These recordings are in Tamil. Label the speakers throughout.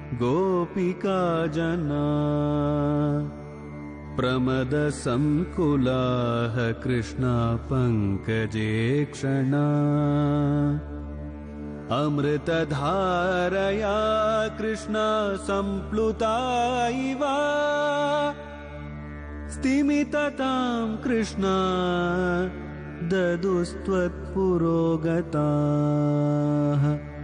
Speaker 1: गोपिका जना प्रमदसङ्कुलाः कृष्णा पङ्कजे क्षणा अमृतधारया कृष्णा सम्प्लुता इव स्तिमिततां कृष्णा ददुस्त्वत्पुरोगताः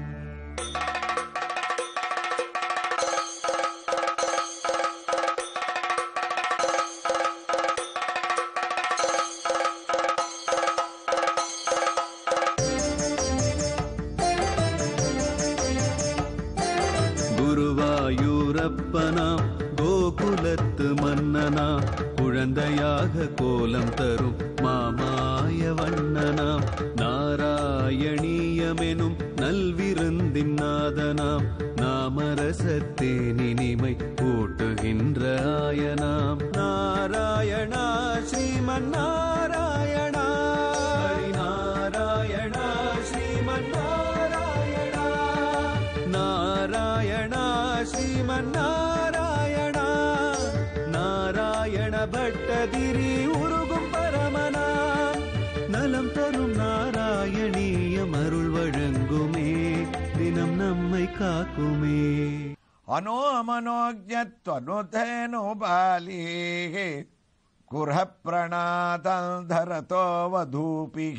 Speaker 1: குருவாயூரப்பனாம் கோகுலத்து மன்னனா குழந்தையாக கோலம் தரும் மாமாய வண்ணனாம் நாராயணீயமெனும் நல்விருந்தின் நாதனாம் நாமரசத்தேனினிமை கூட்டுகின்ற ஆயனாம் நாராயணா ஸ்ரீமன் நாராயணா ஹரி நாராயணா ஸ்ரீமன் நாராயணா நாராயணா ஸ்ரீமன் நாராயணா நாராயண பட்டதிரி உருகும் பரமனா நலம் தரும் நாராயணீயம் அருள் வழங்குமே தினம் நம்மை காக்குமே
Speaker 2: अनो अमनोज्ञत्वनुधेनुबालीः कुरः प्रणातन्धरतो वधूपिः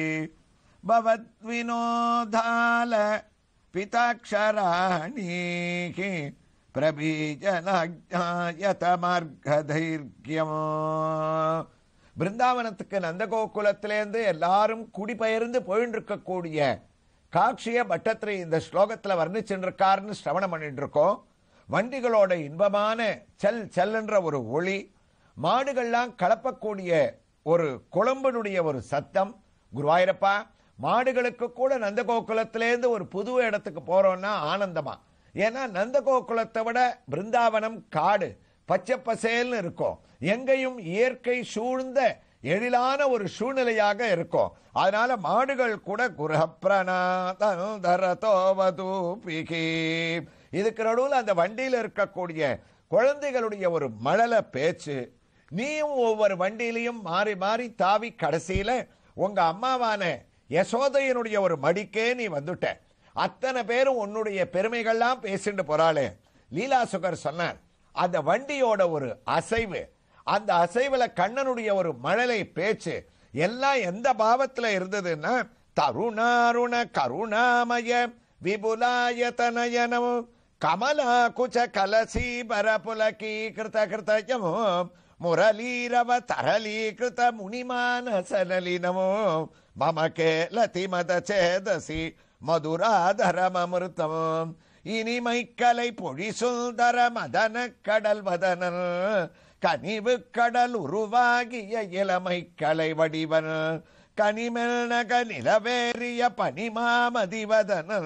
Speaker 2: भवद्विनोदाल पिताक्षराणीः பிரபீஜனஜாயதமார்கதைர்க்கியம் பிருந்தாவனத்துக்கு நந்தகோகுலத்திலேருந்து எல்லாரும் குடிபெயர்ந்து போயிட்டு இருக்கக்கூடிய காட்சிய பட்டத்திரி இந்த ஸ்லோகத்துல வர்ணிச்சுருக்காருன்னு சிரவணம் பண்ணிட்டு இருக்கோம் வண்டிகளோட இன்பமான செல் செல்லுன்ற ஒரு ஒளி மாடுகள்லாம் கலப்பக்கூடிய ஒரு குழம்பனுடைய ஒரு சத்தம் குருவாயிரப்பா மாடுகளுக்கு கூட நந்தகோகுலத்திலேருந்து ஒரு புது இடத்துக்கு போறோம்னா ஆனந்தமா ஏன்னா நந்தகோகுலத்தை விட பிருந்தாவனம் காடு பச்சை பசேல்னு இருக்கும் எங்கேயும் இயற்கை சூழ்ந்த எழிலான ஒரு சூழ்நிலையாக இருக்கும் அதனால மாடுகள் கூட குரப்பிரணாதரதோவதூபிகி இதுக்கு நடுவில் அந்த வண்டியில் இருக்கக்கூடிய குழந்தைகளுடைய ஒரு மழல பேச்சு நீயும் ஒவ்வொரு வண்டியிலையும் மாறி மாறி தாவி கடைசியில உங்க அம்மாவான யசோதையனுடைய ஒரு மடிக்கே நீ வந்துட்ட அத்தனை பேரும் உன்னுடைய பெருமைகள்லாம் பேசிட்டு போறாளே லீலாசுகர் சொன்னார் அந்த வண்டியோட ஒரு அசைவு அந்த அசைவுல கண்ணனுடைய ஒரு மழலை பேச்சு எல்லாம் எந்த பாவத்துல இருந்ததுன்னா தருணாருண கருணாமய விபுலாயதனயனம் கமலா குச்ச கலசீபர புலகீ கிருத கிருதயமோ முரளீரவ தரளீகிருத முனிமானசனலினமோ மம கேலதி மத சேதசி மதுராதரமமிருத்தமோ இனிமை கலை பொழி சுந்தர மதன கடல் வதனன் கனிவு கடல் உருவாகிய இளமை கலை வடிவன் கனிமெல் நக நிலவேறிய பனிமாமதிவதனன்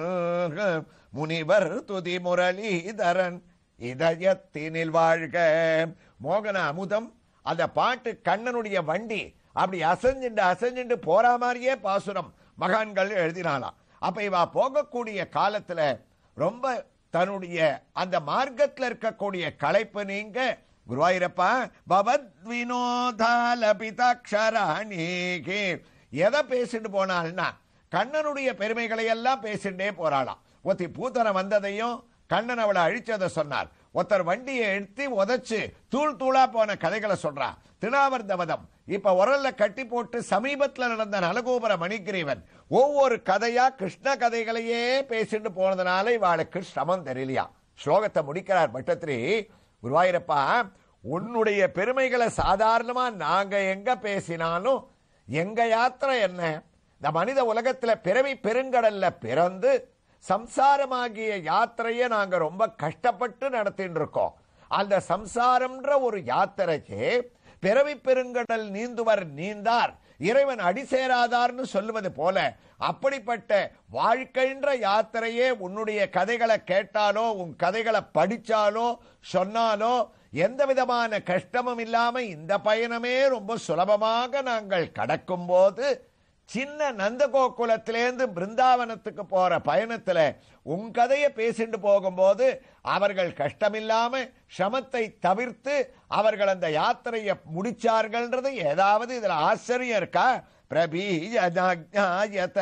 Speaker 2: முனிவர் துதி முரளிதரன் இதயத்தினில் வாழ்க மோகன அமுதம் அந்த பாட்டு கண்ணனுடைய வண்டி அப்படி அசைஞ்சுண்டு அசைஞ்சுண்டு போற மாதிரியே பாசுரம் மகான்கள் எழுதினாலாம் அப்ப இவ போகக்கூடிய காலத்துல ரொம்ப தன்னுடைய அந்த மார்க்கத்துல இருக்கக்கூடிய களைப்பு நீங்க குருவாயிரப்பா பவத் வினோதால பிதாட்சராணிகே எதை பேசிட்டு போனாள்னா கண்ணனுடைய பெருமைகளை எல்லாம் பேசிட்டே போறாளாம் ஒத்தி பூத்தனை வந்ததையும் கண்ணன் அவளை அழிச்சதை சொன்னார் ஒருத்தர் வண்டியை எடுத்து உதைச்சு தூள் தூளா போன கதைகளை சொல்றா திருநாவர்தவதம் இப்ப உரல்ல கட்டி போட்டு சமீபத்துல நடந்த நலகோபுர மணிகிரீவன் ஒவ்வொரு கதையா கிருஷ்ண கதைகளையே பேசிட்டு போனதுனால இவாளுக்கு சிரமம் தெரியலையா ஸ்லோகத்தை முடிக்கிறார் பட்டத்திரி குருவாயிரப்பா உன்னுடைய பெருமைகளை சாதாரணமா நாங்க எங்க பேசினாலும் எங்க யாத்திரை என்ன இந்த மனித உலகத்துல பிறவி பெருங்கடல்ல பிறந்து சம்சாரமாகிய யாத்திரையை நாங்க ரொம்ப கஷ்டப்பட்டு நடத்திட்டு இருக்கோம் அந்த சம்சாரம்ன்ற ஒரு யாத்திரைக்கு பிறவி பெருங்கடல் நீந்துவர் நீந்தார் இறைவன் அடி சேராதார்னு சொல்லுவது போல அப்படிப்பட்ட வாழ்க்கைன்ற யாத்திரையே உன்னுடைய கதைகளை கேட்டாலோ உன் கதைகளை படிச்சாலோ சொன்னாலோ எந்த விதமான கஷ்டமும் இல்லாம இந்த பயணமே ரொம்ப சுலபமாக நாங்கள் கடக்கும் போது சின்ன நந்தகோகுலத்திலேருந்து பிருந்தாவனத்துக்கு போற பயணத்துல உன் கதையை பேசிட்டு போகும்போது அவர்கள் கஷ்டமில்லாம சிரமத்தை தவிர்த்து அவர்கள் அந்த யாத்திரையை முடிச்சார்கள்ன்றது ஏதாவது இதுல ஆச்சரியம் இருக்கா பிரபீஜாயத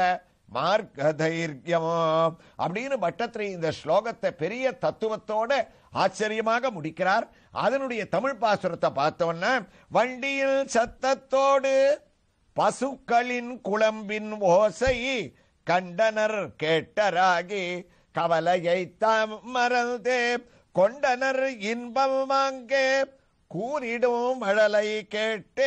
Speaker 2: மார்க்கதைர்யமோ அப்படின்னு பட்டத்திரி இந்த ஸ்லோகத்தை பெரிய தத்துவத்தோட ஆச்சரியமாக முடிக்கிறார் அதனுடைய தமிழ் பாசுரத்தை பார்த்தோன்னா வண்டியில் சத்தத்தோடு பசுக்களின் குளம்பின் ஓசை கண்டனர் கேட்டராகி கவலையை தாம் மறந்தே கொண்டனர் இன்பம் வாங்கே கூறிடும் மழலை கேட்டே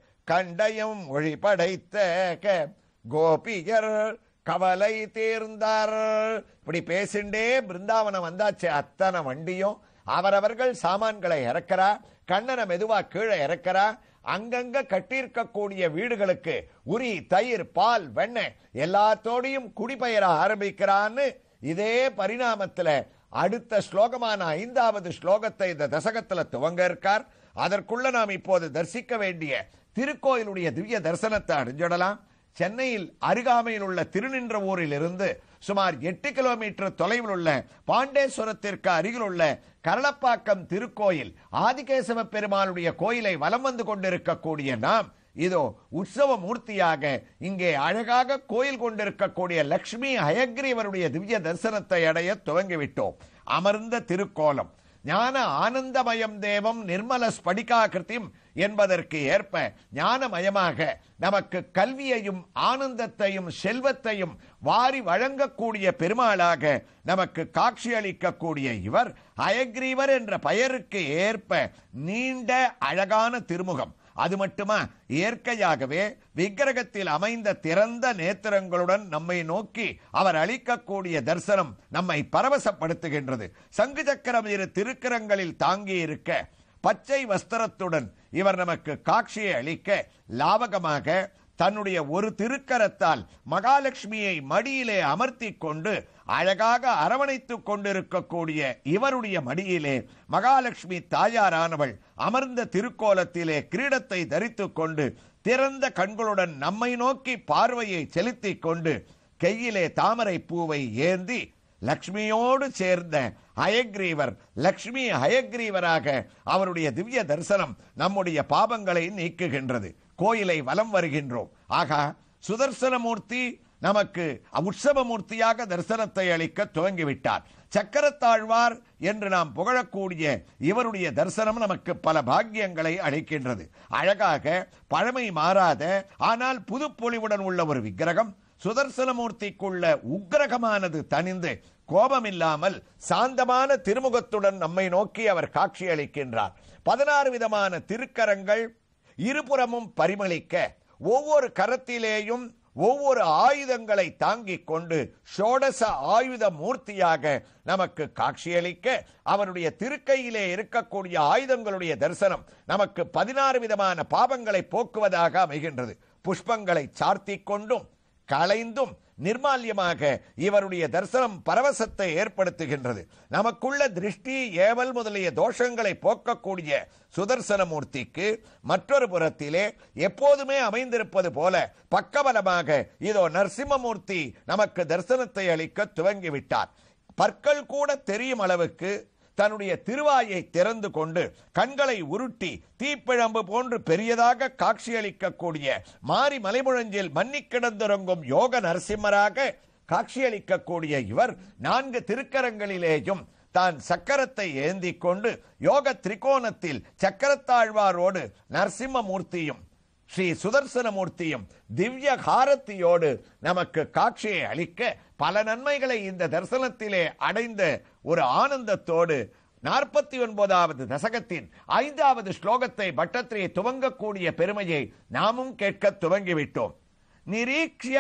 Speaker 2: கண்டயம் மொழி படைத்த க- கோபியர் கவலை தீர்ந்தார் இப்படி பேசிண்டே பிருந்தாவனம் வந்தாச்சு அத்தனை வண்டியும் அவரவர்கள் சாமான்களை இறக்கிறா கண்ணனை மெதுவா கீழே இறக்கிறா அங்கங்க கட்டியிருக்கக்கூடிய வீடுகளுக்கு உரி தயிர் பால் வெண்ணெய் எல்லாத்தோடையும் குடிபெயர ஆரம்பிக்கிறான்னு இதே பரிணாமத்துல அடுத்த ஸ்லோகமான ஐந்தாவது ஸ்லோகத்தை இந்த தசகத்துல துவங்க இருக்கார் அதற்குள்ள நாம் இப்போது தரிசிக்க வேண்டிய திருக்கோயிலுடைய திவ்ய தரிசனத்தை அடைஞ்சிடலாம் சென்னையில் அருகாமையில் உள்ள திருநின்ற ஊரில் இருந்து சுமார் எட்டு கிலோமீட்டர் தொலைவில் உள்ள பாண்டேஸ்வரத்திற்கு அருகில் உள்ள கரளப்பாக்கம் திருக்கோயில் ஆதிகேசவ பெருமாளுடைய கோயிலை வலம் வந்து கொண்டிருக்கக்கூடிய நாம் இதோ உற்சவ மூர்த்தியாக இங்கே அழகாக கோயில் கொண்டிருக்கக்கூடிய லக்ஷ்மி ஹயக்ரீவருடைய திவ்ய தரிசனத்தை அடைய துவங்கிவிட்டோம் அமர்ந்த திருக்கோலம் ஞான ஆனந்தமயம் தேவம் நிர்மல ஸ்படிகாகிருத்திம் என்பதற்கு ஏற்ப ஞானமயமாக நமக்கு கல்வியையும் ஆனந்தத்தையும் செல்வத்தையும் வாரி வழங்கக்கூடிய பெருமாளாக நமக்கு காட்சி அளிக்கக்கூடிய இவர் அயக்ரீவர் என்ற பெயருக்கு ஏற்ப நீண்ட அழகான திருமுகம் அது மட்டுமா இயற்கையாகவே விக்கிரகத்தில் அமைந்த திறந்த நேத்திரங்களுடன் நம்மை நோக்கி அவர் அளிக்கக்கூடிய தரிசனம் நம்மை பரவசப்படுத்துகின்றது சங்கு சக்கரம் இரு திருக்கரங்களில் தாங்கி இருக்க பச்சை வஸ்திரத்துடன் இவர் நமக்கு காட்சியை அளிக்க லாவகமாக தன்னுடைய ஒரு திருக்கரத்தால் மகாலட்சுமியை மடியிலே அமர்த்தி கொண்டு அழகாக அரவணைத்துக் கொண்டிருக்கக்கூடிய இவருடைய மடியிலே மகாலட்சுமி தாயாரானவள் அமர்ந்த திருக்கோலத்திலே கிரீடத்தை தரித்துக் கொண்டு திறந்த கண்களுடன் நம்மை நோக்கி பார்வையை செலுத்திக் கொண்டு கையிலே தாமரை பூவை ஏந்தி லக்ஷ்மியோடு சேர்ந்த ஹயக்ரீவர் லக்ஷ்மி ஹயக்ரீவராக அவருடைய திவ்ய தரிசனம் நம்முடைய பாபங்களை நீக்குகின்றது கோயிலை வலம் வருகின்றோம் ஆகா சுதர்சனமூர்த்தி நமக்கு உற்சவமூர்த்தியாக தரிசனத்தை அளிக்க துவங்கிவிட்டார் சக்கரத்தாழ்வார் என்று நாம் புகழக்கூடிய இவருடைய தரிசனம் நமக்கு பல பாக்கியங்களை அளிக்கின்றது அழகாக பழமை மாறாத ஆனால் புதுப்பொலிவுடன் உள்ள ஒரு விக்கிரகம் சுதர்சனமூர்த்திக்குள்ள உக்கிரகமானது தனிந்து கோபமில்லாமல் சாந்தமான திருமுகத்துடன் நம்மை நோக்கி அவர் காட்சி அளிக்கின்றார் பதினாறு விதமான திருக்கரங்கள் இருபுறமும் பரிமளிக்க ஒவ்வொரு கரத்திலேயும் ஒவ்வொரு ஆயுதங்களை தாங்கிக் கொண்டு ஷோடச ஆயுத மூர்த்தியாக நமக்கு காட்சியளிக்க அவருடைய திருக்கையிலே இருக்கக்கூடிய ஆயுதங்களுடைய தரிசனம் நமக்கு பதினாறு விதமான பாவங்களை போக்குவதாக அமைகின்றது புஷ்பங்களை சார்த்திக் கொண்டும் களைந்தும் நிர்மால்யமாக இவருடைய தரிசனம் பரவசத்தை ஏற்படுத்துகின்றது நமக்குள்ள திருஷ்டி ஏவல் முதலிய தோஷங்களை போக்கக்கூடிய சுதர்சனமூர்த்திக்கு மற்றொரு புறத்திலே எப்போதுமே அமைந்திருப்பது போல பக்கபலமாக இதோ நரசிம்மமூர்த்தி நமக்கு தரிசனத்தை அளிக்க துவங்கிவிட்டார் பற்கள் கூட தெரியும் அளவுக்கு தன்னுடைய திருவாயை திறந்து கொண்டு கண்களை உருட்டி தீப்பிழம்பு போன்று பெரியதாக காட்சியளிக்கக்கூடிய மாரி மலைமுழஞ்சில் மன்னி கிடந்துறங்கும் யோக நரசிம்மராக காட்சியளிக்கக்கூடிய இவர் நான்கு திருக்கரங்களிலேயும் தான் சக்கரத்தை ஏந்தி கொண்டு யோக திரிகோணத்தில் சக்கரத்தாழ்வாரோடு நரசிம்ம மூர்த்தியும் ஸ்ரீ சுதர்சனமூர்த்தியும் திவ்ய காரத்தியோடு நமக்கு காட்சியை அளிக்க பல நன்மைகளை இந்த தரிசனத்திலே அடைந்த ஒரு ஆனந்தத்தோடு நாற்பத்தி ஒன்பதாவது தசகத்தின் ஐந்தாவது ஸ்லோகத்தை பட்டத்திலே துவங்கக்கூடிய பெருமையை நாமும் கேட்க துவங்கிவிட்டோம் நிரீக்ஷிய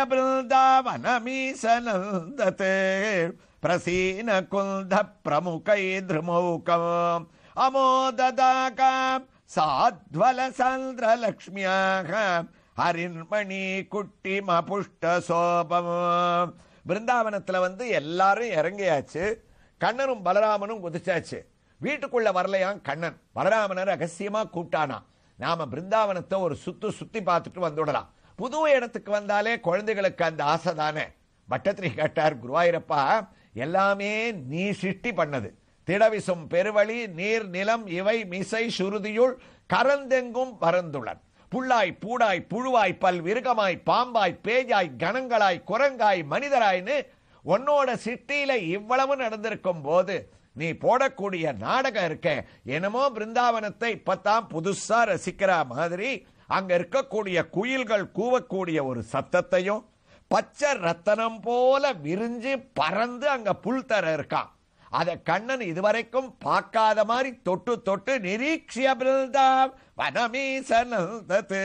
Speaker 2: பிருந்தாவனமீசனந்ததே பிரசீன குந்த பிரமுகை திருமௌகம் அமோததாகாம் சாத்வல சந்திர லக்ஷ்மியாக ஹரின்மணி குட்டி மபுஷ்ட சோபம் பிருந்தாவனத்துல வந்து எல்லாரும் இறங்கியாச்சு கண்ணனும் பலராமனும் குதிச்சாச்சு வீட்டுக்குள்ள வரலையாம் கண்ணன் பலராமனை ரகசியமா கூப்பிட்டானா நாம பிருந்தாவனத்தை ஒரு சுத்து சுத்தி பார்த்துட்டு வந்துடலாம் புது இடத்துக்கு வந்தாலே குழந்தைகளுக்கு அந்த ஆசை தானே பட்டத்திரி கேட்டார் குருவாயூரப்பா எல்லாமே நீ சிருஷ்டி பண்ணது திடவிசும் பெருவழி நீர் நிலம் இவை மிசை சுருதியுள் கரந்தெங்கும் பரந்துளன் புல்லாய் பூடாய் புழுவாய் பல் விருகமாய் பாம்பாய் பேஜாய் கணங்களாய் குரங்காய் மனிதராய்னு உன்னோட சிட்டியில இவ்வளவு நடந்திருக்கும் போது நீ போடக்கூடிய நாடகம் இருக்க என்னமோ பிருந்தாவனத்தை இப்பத்தான் புதுசா ரசிக்கிற மாதிரி அங்க இருக்கக்கூடிய குயில்கள் கூவக்கூடிய ஒரு சத்தத்தையும் பச்சை ரத்தனம் போல விரிஞ்சு பறந்து அங்க புல் தர இருக்கான் அத கண்ணன் இதுவரைக்கும் பார்க்காத மாதிரி தொட்டு தொட்டு நிரீக்ஷிய பிருந்தாம் வனமீசனந்தது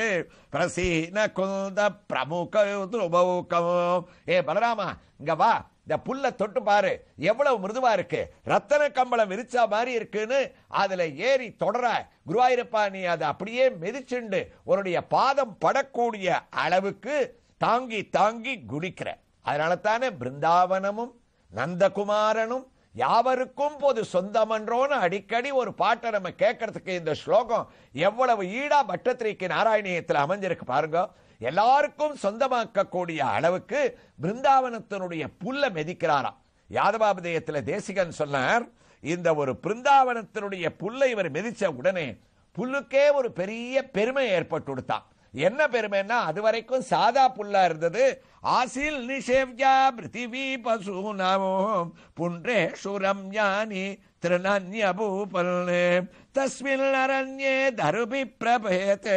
Speaker 2: பிரசீன குந்த பிரமுக துருபௌகம் ஏ பலராமா இங்க வா இந்த புல்ல தொட்டு பாரு எவ்வளவு மிருதுவா இருக்கு ரத்தன கம்பளம் விரிச்சா மாதிரி இருக்குன்னு அதுல ஏறி தொடர குருவாயூரப்பா நீ அதை அப்படியே மிதிச்சுண்டு உன்னுடைய பாதம் படக்கூடிய அளவுக்கு தாங்கி தாங்கி குடிக்கிற அதனால தானே பிருந்தாவனமும் நந்தகுமாரனும் யாவருக்கும் பொது சொந்தமன்றோன்னு அடிக்கடி ஒரு பாட்டை நம்ம கேட்கறதுக்கு இந்த ஸ்லோகம் எவ்வளவு ஈடா பட்டத்திரிக்கு நாராயணியத்தில் அமைஞ்சிருக்கு பாருங்க எல்லாருக்கும் சொந்தமாக்கக்கூடிய அளவுக்கு பிருந்தாவனத்தினுடைய புல்ல மெதிக்கிறாராம் யாதவாபதயத்துல தேசிகன் சொன்னார் இந்த ஒரு பிருந்தாவனத்தினுடைய புல்லை இவர் மிதிச்ச உடனே புல்லுக்கே ஒரு பெரிய பெருமை ஏற்பட்டு கொடுத்தான் என்ன பெருமைன்னா அது வரைக்கும் சாதா புல்லா இருந்தது ஆசில் நிஷேவ்யா பிருத்திவி பசூனாமோ புன்றே சுரம் ஞானி திருநன்ய பூபல்னே தஸ்மின் அரண்யே தருபி பிரபேதே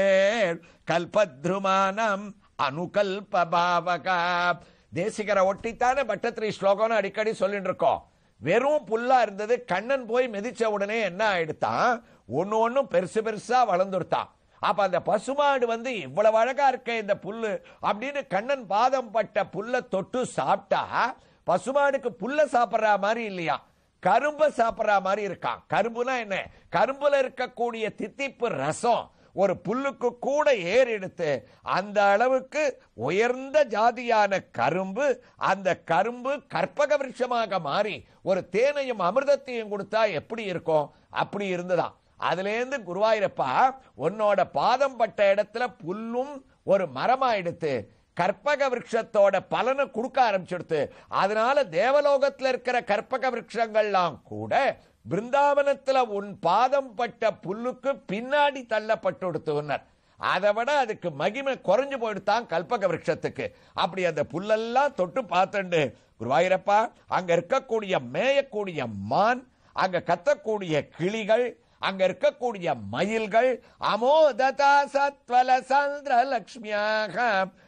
Speaker 2: கல்பத்ருமானம் அனுகல்ப பாவகா தேசிகரை ஒட்டித்தானே பட்டத்திரி ஸ்லோகம்னு அடிக்கடி சொல்லிட்டு இருக்கோம் வெறும் புல்லா இருந்தது கண்ணன் போய் மிதிச்ச உடனே என்ன ஆயிடுத்தான் ஒன்னு ஒன்னும் பெருசு பெருசா வளர்ந்துருத்தான் அப்ப அந்த பசுமாடு வந்து இவ்வளவு அழகா இருக்க இந்த புல்லு அப்படின்னு கண்ணன் பாதம் பட்ட புல்ல தொட்டு சாப்பிட்டா பசுமாடுக்கு புல்ல சாப்பிடுற மாதிரி இல்லையா கரும்ப சாப்பிடுற மாதிரி இருக்கான் கரும்புனா என்ன கரும்புல இருக்கக்கூடிய தித்திப்பு ரசம் ஒரு புல்லுக்கு கூட ஏர் எடுத்து அந்த அளவுக்கு உயர்ந்த ஜாதியான கரும்பு அந்த கரும்பு கற்பக விருட்சமாக மாறி ஒரு தேனையும் அமிர்தத்தையும் கொடுத்தா எப்படி இருக்கும் அப்படி இருந்துதான் அதுல இருந்து குருவாயூரப்பா உன்னோட பாதம் பட்ட இடத்துல புல்லும் ஒரு மரமா எடுத்து கற்பக விருட்சத்தோட பலனை கொடுக்க ஆரம்பிச்சிடுத்து அதனால தேவலோகத்துல இருக்கிற கற்பக விருட்சங்கள்லாம் கூட பிருந்தாவனத்துல உன் பாதம் பட்ட புல்லுக்கு பின்னாடி தள்ளப்பட்டு அதை விட அதுக்கு மகிமை குறைஞ்சு போயிடுத்தான் கல்பக விருட்சத்துக்கு அப்படி அந்த புல்லெல்லாம் தொட்டு பார்த்துண்டு குருவாயூரப்பா அங்க இருக்கக்கூடிய மேயக்கூடிய மான் அங்க கத்தக்கூடிய கிளிகள் அங்க இருக்கக்கூடிய மயில்கள் அமோததா சத்வல சந்திர லக்ஷ்மியாக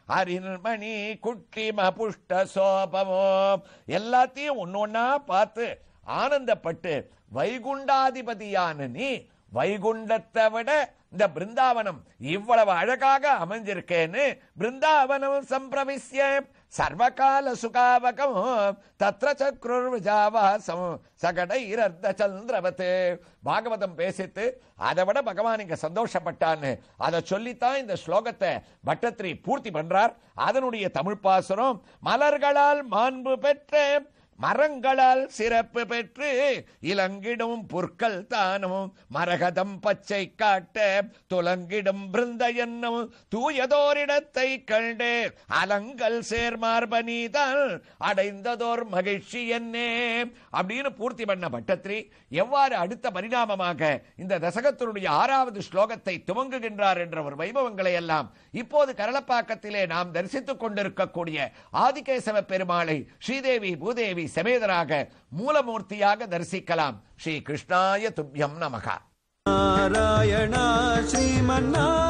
Speaker 2: ஹரிமணி குட்டிம புஷ்ட சோபமோ எல்லாத்தையும் ஒன்னொன்னா பார்த்து ஆனந்தப்பட்டு வைகுண்டாதிபதியான நீ வைகுண்டத்தை விட இந்த பிருந்தாவனம் இவ்வளவு அழகாக அமைஞ்சிருக்கேன்னு பிருந்தாவனம் சம்பிரவிசிய சர்வகால சுகாவகம் தத்ர சக்ருர் விஜாவாசம் சகடைரர்த்த சந்திரவத்து பாகவதம் பேசித்து அதை விட பகவான் இங்க சந்தோஷப்பட்டான்னு அதை சொல்லித்தான் இந்த ஸ்லோகத்தை பட்டத்திரி பூர்த்தி பண்றார் அதனுடைய தமிழ் பாசுரம் மலர்களால் மாண்பு பெற்ற மரங்களால் சிறப்பு பெற்று இலங்கிடும் புற்கள் தானும் மரகதம் பச்சை காட்ட துலங்கிடும் பிருந்த என்னும் தூயதோரிடத்தை கண்டு அலங்கல் சேர்மார்பனீதான் அடைந்ததோர் மகிழ்ச்சி என்னே அப்படின்னு பூர்த்தி பண்ண பட்டத்ரி எவ்வாறு அடுத்த பரிணாமமாக இந்த தசகத்தினுடைய ஆறாவது ஸ்லோகத்தை துவங்குகின்றார் என்ற ஒரு வைபவங்களை எல்லாம் இப்போது கரளப்பாக்கத்திலே நாம் தரிசித்துக் கொண்டிருக்கக்கூடிய ஆதிகேசவ பெருமாளை ஸ்ரீதேவி பூதேவி சமேதராக மூலமூர்த்தியாக தரிசிக்கலாம் ஸ்ரீ கிருஷ்ணாய துப்யம் நமகா
Speaker 1: நாராயணா ஸ்ரீமன்னாராயணா